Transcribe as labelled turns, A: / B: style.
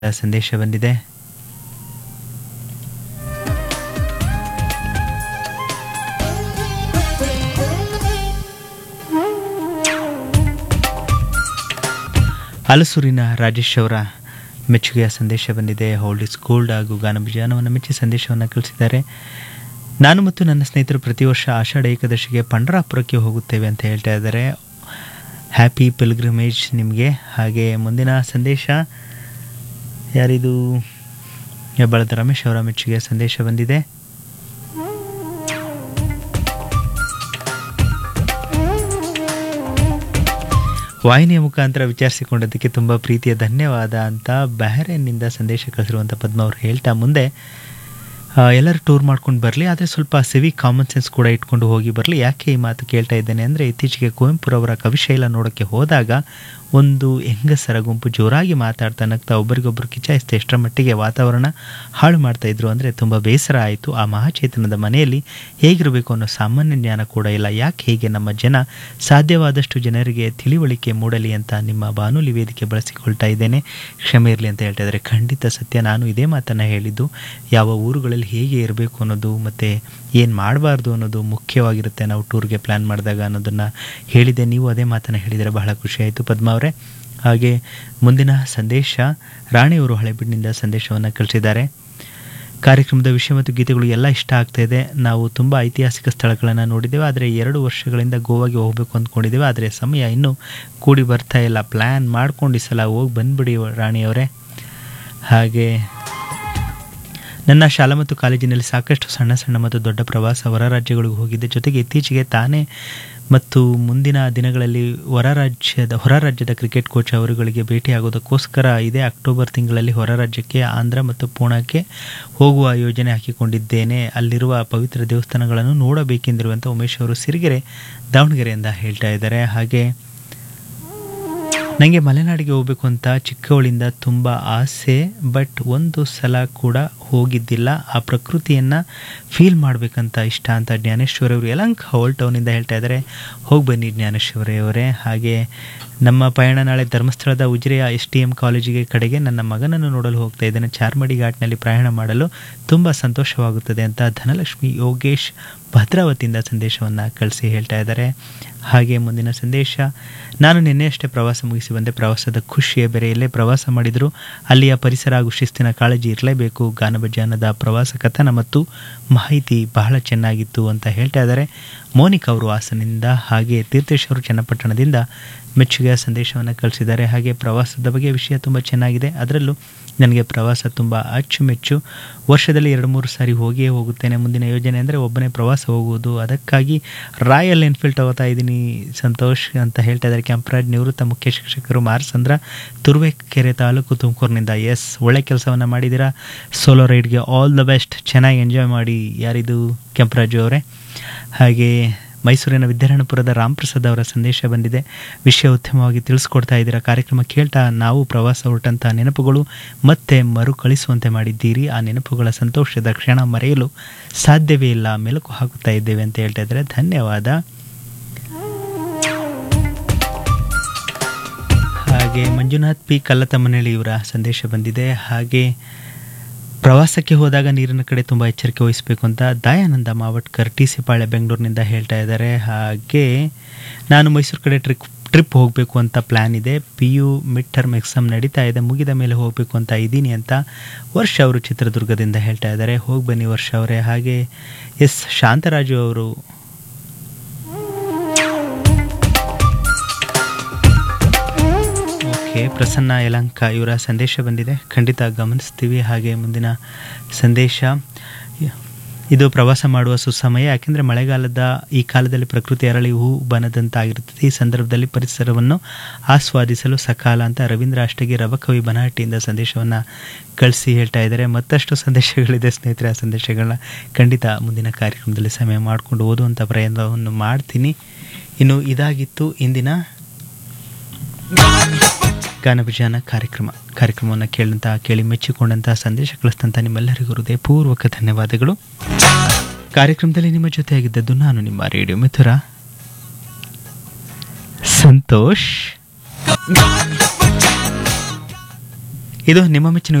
A: ಸಂದೇಶ ಬಂದಿದೆ ಹಲಸೂರಿನ ರಾಜೇಶ್ ಅವರ ಮೆಚ್ಚುಗೆಯ ಸಂದೇಶ ಬಂದಿದೆ ಹೋಲ್ಡ್ ಇಸ್ ಗೋಲ್ಡ್ ಹಾಗೂ ಗಾನಭಿಜಾನವನ್ನು ಮೆಚ್ಚಿ ಸಂದೇಶವನ್ನು ಕಳಿಸಿದ್ದಾರೆ ನಾನು ಮತ್ತು ನನ್ನ ಸ್ನೇಹಿತರು ಪ್ರತಿ ವರ್ಷ ಆಷಾಢ ಏಕಾದಶಿಗೆ ಪಂಡರಾಪುರಕ್ಕೆ ಹೋಗುತ್ತೇವೆ ಅಂತ ಹೇಳ್ತಾ ಇದ್ದಾರೆ ಹ್ಯಾಪಿ ಪಿಲ್ಗ್ರಿಮೇಜ್ ನಿಮಗೆ ಹಾಗೆ ಮುಂದಿನ ಸಂದೇಶ ಯಾರಿದು ಹೆಬ್ಬಳದ ರಮೇಶ್ ಅವರ ಮೆಚ್ಚುಗೆಯ ಸಂದೇಶ ಬಂದಿದೆ ವಾಹಿನಿಯ ಮುಖಾಂತರ ವಿಚಾರಿಸಿಕೊಂಡದಕ್ಕೆ ತುಂಬ ಪ್ರೀತಿಯ ಧನ್ಯವಾದ ಅಂತ ಬಹರೇನ್ನಿಂದ ಸಂದೇಶ ಕಳಿಸಿರುವಂಥ ಪದ್ಮ ಅವರು ಹೇಳ್ತಾ ಮುಂದೆ ಆ, ಎಲ್ಲರೂ ಟೂರ್ ಮಾಡ್ಕೊಂಡು ಬರಲಿ ಆದರೆ ಸ್ವಲ್ಪ ಸಿವಿ ಕಾಮನ್ ಸೆನ್ಸ್ ಕೂಡ ಇಟ್ಕೊಂಡು ಹೋಗಿ ಬರಲಿ ಯಾಕೆ ಈ ಮಾತು ಕೇಳ್ತಾ ಇದ್ದೇನೆ ಅಂದರೆ ಇತ್ತೀಚೆಗೆ ಕುವೆಂಪುರವರ ಕವಿಶೈಲ ನೋಡೋಕ್ಕೆ ಹೋದಾಗ ಒಂದು ಹೆಂಗಸರ ಗುಂಪು ಜೋರಾಗಿ ಮಾತಾಡ್ತಾ ನಗ್ತಾ ಒಬ್ಬರಿಗೊಬ್ಬರು ಕಿಚಾಯಿಸ್ತಾ ಎಷ್ಟರ ಮಟ್ಟಿಗೆ ವಾತಾವರಣ ಹಾಳು ಮಾಡ್ತಾ ಇದ್ರು ಅಂದರೆ ತುಂಬ ಬೇಸರ ಆಯಿತು ಆ ಮಹಾಚೇತನದ ಮನೆಯಲ್ಲಿ ಹೇಗಿರಬೇಕು ಅನ್ನೋ ಸಾಮಾನ್ಯ ಜ್ಞಾನ ಕೂಡ ಇಲ್ಲ ಯಾಕೆ ಹೀಗೆ ನಮ್ಮ ಜನ ಸಾಧ್ಯವಾದಷ್ಟು ಜನರಿಗೆ ತಿಳಿವಳಿಕೆ ಮೂಡಲಿ ಅಂತ ನಿಮ್ಮ ಬಾನುಲಿ ವೇದಿಕೆ ಬಳಸಿಕೊಳ್ತಾ ಇದ್ದೇನೆ ಕ್ಷಮೆ ಇರಲಿ ಅಂತ ಹೇಳ್ತಾ ಇದ್ದಾರೆ ಖಂಡಿತ ಸತ್ಯ ನಾನು ಇದೇ ಮಾತನ್ನು ಹೇಳಿದ್ದು ಯಾವ ಊರುಗಳಲ್ಲಿ ಹೇಗೆ ಇರಬೇಕು ಅನ್ನೋದು ಮತ್ತು ಏನು ಮಾಡಬಾರ್ದು ಅನ್ನೋದು ಮುಖ್ಯವಾಗಿರುತ್ತೆ ನಾವು ಟೂರ್ಗೆ ಪ್ಲ್ಯಾನ್ ಮಾಡಿದಾಗ ಅನ್ನೋದನ್ನು ಹೇಳಿದೆ ನೀವು ಅದೇ ಮಾತನ್ನು ಹೇಳಿದರೆ ಬಹಳ ಖುಷಿಯಾಯಿತು ಪದ್ಮ ಅವರೇ ಹಾಗೆ ಮುಂದಿನ ಸಂದೇಶ ರಾಣಿಯವರು ಹಳೆಬೀಡಿನಿಂದ ಸಂದೇಶವನ್ನು ಕಳಿಸಿದ್ದಾರೆ ಕಾರ್ಯಕ್ರಮದ ವಿಷಯ ಮತ್ತು ಗೀತೆಗಳು ಎಲ್ಲ ಇಷ್ಟ ಆಗ್ತಾ ಇದೆ ನಾವು ತುಂಬ ಐತಿಹಾಸಿಕ ಸ್ಥಳಗಳನ್ನು ನೋಡಿದ್ದೇವೆ ಆದರೆ ಎರಡು ವರ್ಷಗಳಿಂದ ಗೋವಾಗೆ ಹೋಗಬೇಕು ಅಂದ್ಕೊಂಡಿದ್ದೇವೆ ಆದರೆ ಸಮಯ ಇನ್ನೂ ಕೂಡಿ ಬರ್ತಾ ಇಲ್ಲ ಪ್ಲ್ಯಾನ್ ಮಾಡ್ಕೊಂಡು ಈ ಸಲ ಹೋಗಿ ಬಂದ್ಬಿಡಿ ರಾಣಿಯವರೇ ಹಾಗೆ ನನ್ನ ಶಾಲಾ ಮತ್ತು ಕಾಲೇಜಿನಲ್ಲಿ ಸಾಕಷ್ಟು ಸಣ್ಣ ಸಣ್ಣ ಮತ್ತು ದೊಡ್ಡ ಪ್ರವಾಸ ಹೊರ ರಾಜ್ಯಗಳಿಗೆ ಹೋಗಿದ್ದೆ ಜೊತೆಗೆ ಇತ್ತೀಚೆಗೆ ತಾನೇ ಮತ್ತು ಮುಂದಿನ ದಿನಗಳಲ್ಲಿ ಹೊರ ರಾಜ್ಯದ ಹೊರ ರಾಜ್ಯದ ಕ್ರಿಕೆಟ್ ಕೋಚ್ ಅವರುಗಳಿಗೆ ಭೇಟಿಯಾಗೋದಕ್ಕೋಸ್ಕರ ಇದೇ ಅಕ್ಟೋಬರ್ ತಿಂಗಳಲ್ಲಿ ಹೊರ ರಾಜ್ಯಕ್ಕೆ ಆಂಧ್ರ ಮತ್ತು ಪೂನಾಕ್ಕೆ ಹೋಗುವ ಯೋಜನೆ ಹಾಕಿಕೊಂಡಿದ್ದೇನೆ ಅಲ್ಲಿರುವ ಪವಿತ್ರ ದೇವಸ್ಥಾನಗಳನ್ನು ನೋಡಬೇಕೆಂದಿರುವಂಥ ಉಮೇಶ್ ಅವರು ಸಿರಿಗೆರೆ ದಾವಣಗೆರೆಯಿಂದ ಹೇಳ್ತಾ ಇದ್ದಾರೆ ಹಾಗೆ ನನಗೆ ಮಲೆನಾಡಿಗೆ ಹೋಗಬೇಕು ಅಂತ ಚಿಕ್ಕವಳಿಂದ ತುಂಬ ಆಸೆ ಬಟ್ ಒಂದು ಸಲ ಕೂಡ ಹೋಗಿದ್ದಿಲ್ಲ ಆ ಪ್ರಕೃತಿಯನ್ನು ಫೀಲ್ ಮಾಡಬೇಕಂತ ಇಷ್ಟ ಅಂತ ಜ್ಞಾನೇಶ್ವರಿ ಅವರು ಯಲಂಕ ಹೋಲ್ ಟೌನಿಂದ ಹೇಳ್ತಾ ಇದ್ದಾರೆ ಹೋಗಿ ಬನ್ನಿ ಜ್ಞಾನೇಶ್ವರಿ ಅವರೇ ಹಾಗೆ ನಮ್ಮ ಪಯಣ ನಾಳೆ ಧರ್ಮಸ್ಥಳದ ಉಜಿರೆಯ ಎಸ್ ಟಿ ಎಂ ಕಾಲೇಜಿಗೆ ಕಡೆಗೆ ನನ್ನ ಮಗನನ್ನು ನೋಡಲು ಹೋಗ್ತಾ ಇದ್ದೇನೆ ಚಾರ್ಮಡಿ ಘಾಟ್ನಲ್ಲಿ ಪ್ರಯಾಣ ಮಾಡಲು ತುಂಬ ಸಂತೋಷವಾಗುತ್ತದೆ ಅಂತ ಧನಲಕ್ಷ್ಮಿ ಯೋಗೇಶ್ ಭದ್ರಾವತಿಯಿಂದ ಸಂದೇಶವನ್ನು ಕಳಿಸಿ ಹೇಳ್ತಾ ಇದ್ದಾರೆ ಹಾಗೆ ಮುಂದಿನ ಸಂದೇಶ ನಾನು ನಿನ್ನೆಯಷ್ಟೇ ಪ್ರವಾಸ ಮುಗಿಸಿ ಬಂದೆ ಪ್ರವಾಸದ ಖುಷಿಯೇ ಬೇರೆ ಎಲ್ಲೇ ಪ್ರವಾಸ ಮಾಡಿದರೂ ಅಲ್ಲಿಯ ಪರಿಸರ ಹಾಗೂ ಶಿಸ್ತಿನ ಕಾಳಜಿ ಇರಲೇಬೇಕು ಗಾನಭಜಾನದ ಪ್ರವಾಸ ಕಥನ ಮತ್ತು ಮಾಹಿತಿ ಬಹಳ ಚೆನ್ನಾಗಿತ್ತು ಅಂತ ಹೇಳ್ತಾ ಇದ್ದಾರೆ ಮೋನಿಕಾ ಅವರು ಹಾಸನಿಂದ ಹಾಗೆ ತೀರ್ಥೇಶ್ ಅವರು ಚನ್ನಪಟ್ಟಣದಿಂದ ಮೆಚ್ಚುಗೆಯ ಸಂದೇಶವನ್ನು ಕಳಿಸಿದ್ದಾರೆ ಹಾಗೆ ಪ್ರವಾಸದ ಬಗ್ಗೆ ವಿಷಯ ತುಂಬ ಚೆನ್ನಾಗಿದೆ ಅದರಲ್ಲೂ ನನಗೆ ಪ್ರವಾಸ ತುಂಬ ಅಚ್ಚುಮೆಚ್ಚು ವರ್ಷದಲ್ಲಿ ಎರಡು ಮೂರು ಸಾರಿ ಹೋಗಿಯೇ ಹೋಗುತ್ತೇನೆ ಮುಂದಿನ ಯೋಜನೆ ಅಂದರೆ ಒಬ್ಬನೇ ಪ್ರವಾಸ ಹೋಗುವುದು ಅದಕ್ಕಾಗಿ ರಾಯಲ್ ಎನ್ಫೀಲ್ಡ್ ತಗೋತಾ ಇದ್ದೀನಿ ಸಂತೋಷ್ ಅಂತ ಹೇಳ್ತಾ ಇದ್ದಾರೆ ಕ್ಯಾಂಪ್ರಾಜ್ ನಿವೃತ್ತ ಮುಖ್ಯ ಶಿಕ್ಷಕರು ಮಾರ್ಸಂದ್ರ ತುರುವೇಕೆರೆ ತಾಲೂಕು ತುಮಕೂರಿನಿಂದ ಎಸ್ ಒಳ್ಳೆ ಕೆಲಸವನ್ನು ಮಾಡಿದ್ದೀರಾ ಸೋಲೋ ರೈಡ್ಗೆ ಆಲ್ ದ ಬೆಸ್ಟ್ ಚೆನ್ನಾಗಿ ಎಂಜಾಯ್ ಮಾಡಿ ಯಾರಿದು ಕೆಂಪರಾಜು ಅವರೇ ಹಾಗೆ ಮೈಸೂರಿನ ವಿದ್ಯಾರಣ್ಯಪುರದ ರಾಮಪ್ರಸಾದ್ ಅವರ ಸಂದೇಶ ಬಂದಿದೆ ವಿಷಯ ಉತ್ತಮವಾಗಿ ತಿಳಿಸ್ಕೊಡ್ತಾ ಇದ್ದೀರಾ ಕಾರ್ಯಕ್ರಮ ಕೇಳ್ತಾ ನಾವು ಪ್ರವಾಸ ಹೊರಟಂಥ ನೆನಪುಗಳು ಮತ್ತೆ ಮರುಕಳಿಸುವಂತೆ ಮಾಡಿದ್ದೀರಿ ಆ ನೆನಪುಗಳ ಸಂತೋಷದ ಕ್ಷಣ ಮರೆಯಲು ಸಾಧ್ಯವೇ ಇಲ್ಲ ಮೆಲುಕು ಹಾಕುತ್ತಾ ಇದ್ದೇವೆ ಅಂತ ಹೇಳ್ತಾ ಇದ್ದಾರೆ ಧನ್ಯವಾದ ಹಾಗೆ ಮಂಜುನಾಥ್ ಪಿ ಕಲ್ಲತಮ್ಮನಹಳ್ಳಿ ಇವರ ಸಂದೇಶ ಬಂದಿದೆ ಹಾಗೆ ಪ್ರವಾಸಕ್ಕೆ ಹೋದಾಗ ನೀರಿನ ಕಡೆ ತುಂಬ ಎಚ್ಚರಿಕೆ ವಹಿಸಬೇಕು ಅಂತ ದಯಾನಂದ ಮಾವಟ್ಕರ್ ಟಿ ಸಿ ಪಾಳ್ಯ ಬೆಂಗಳೂರಿನಿಂದ ಹೇಳ್ತಾ ಇದ್ದಾರೆ ಹಾಗೆ ನಾನು ಮೈಸೂರು ಕಡೆ ಟ್ರಿಪ್ ಟ್ರಿಪ್ ಹೋಗಬೇಕು ಅಂತ ಪ್ಲ್ಯಾನ್ ಇದೆ P U mid term exam ನಡೀತಾ ಇದೆ ಮುಗಿದ ಮೇಲೆ ಹೋಗಬೇಕು ಅಂತ ಇದ್ದೀನಿ ಅಂತ ವರ್ಷ ಅವರು ಚಿತ್ರದುರ್ಗದಿಂದ ಹೇಳ್ತಾ ಇದ್ದಾರೆ ಹೋಗಿ ಬನ್ನಿ ವರ್ಷ ಅವರೇ ಹಾಗೆ ಎಸ್ ಶಾಂತರಾಜು ಅವರು ಓಕೆ ಪ್ರಸನ್ನ ಯಲಂಕ ಇವರ ಸಂದೇಶ ಬಂದಿದೆ ಖಂಡಿತ ಗಮನಿಸ್ತೀವಿ ಹಾಗೆ ಮುಂದಿನ ಸಂದೇಶ ಇದು ಪ್ರವಾಸ ಮಾಡುವ ಸುಸಮಯ ಯಾಕೆಂದರೆ ಮಳೆಗಾಲದ ಈ ಕಾಲದಲ್ಲಿ ಪ್ರಕೃತಿ ಅರಳಿ ಹೂ ಬನದಂತಾಗಿರುತ್ತದೆ ಈ ಸಂದರ್ಭದಲ್ಲಿ ಪರಿಸರವನ್ನು ಆಸ್ವಾದಿಸಲು ಸಕಾಲ ಅಂತ ರವೀಂದ್ರ ಅಷ್ಟಗಿ ರವಕವಿ ಬನಹಟ್ಟಿಯಿಂದ ಸಂದೇಶವನ್ನು ಕಳಿಸಿ ಹೇಳ್ತಾ ಇದ್ದಾರೆ ಮತ್ತಷ್ಟು ಸಂದೇಶಗಳಿದೆ ಸ್ನೇಹಿತರೆ ಆ ಸಂದೇಶಗಳನ್ನ ಖಂಡಿತ ಮುಂದಿನ ಕಾರ್ಯಕ್ರಮದಲ್ಲಿ ಸಮಯ ಮಾಡಿಕೊಂಡು ಓದುವಂಥ ಪ್ರಯತ್ನವನ್ನು ಮಾಡ್ತೀನಿ ಇನ್ನು ಇದಾಗಿತ್ತು ಇಂದಿನ ಗಾನಭಿಜಾನ ಕಾರ್ಯಕ್ರಮ ಕಾರ್ಯಕ್ರಮವನ್ನು ಕೇಳಿದಂಥ ಕೇಳಿ ಮೆಚ್ಚಿಕೊಂಡಂತಹ ಸಂದೇಶ ಕಳಿಸಿದಂಥ ನಿಮ್ಮೆಲ್ಲರಿಗೂ ಹೃದಯಪೂರ್ವಕ ಧನ್ಯವಾದಗಳು ಕಾರ್ಯಕ್ರಮದಲ್ಲಿ ನಿಮ್ಮ ಜೊತೆಯಾಗಿದ್ದದ್ದು ನಾನು ನಿಮ್ಮ ರೇಡಿಯೋ ಮಿಥುರ ಸಂತೋಷ್ ಇದು ನಿಮ್ಮ ಮೆಚ್ಚಿನ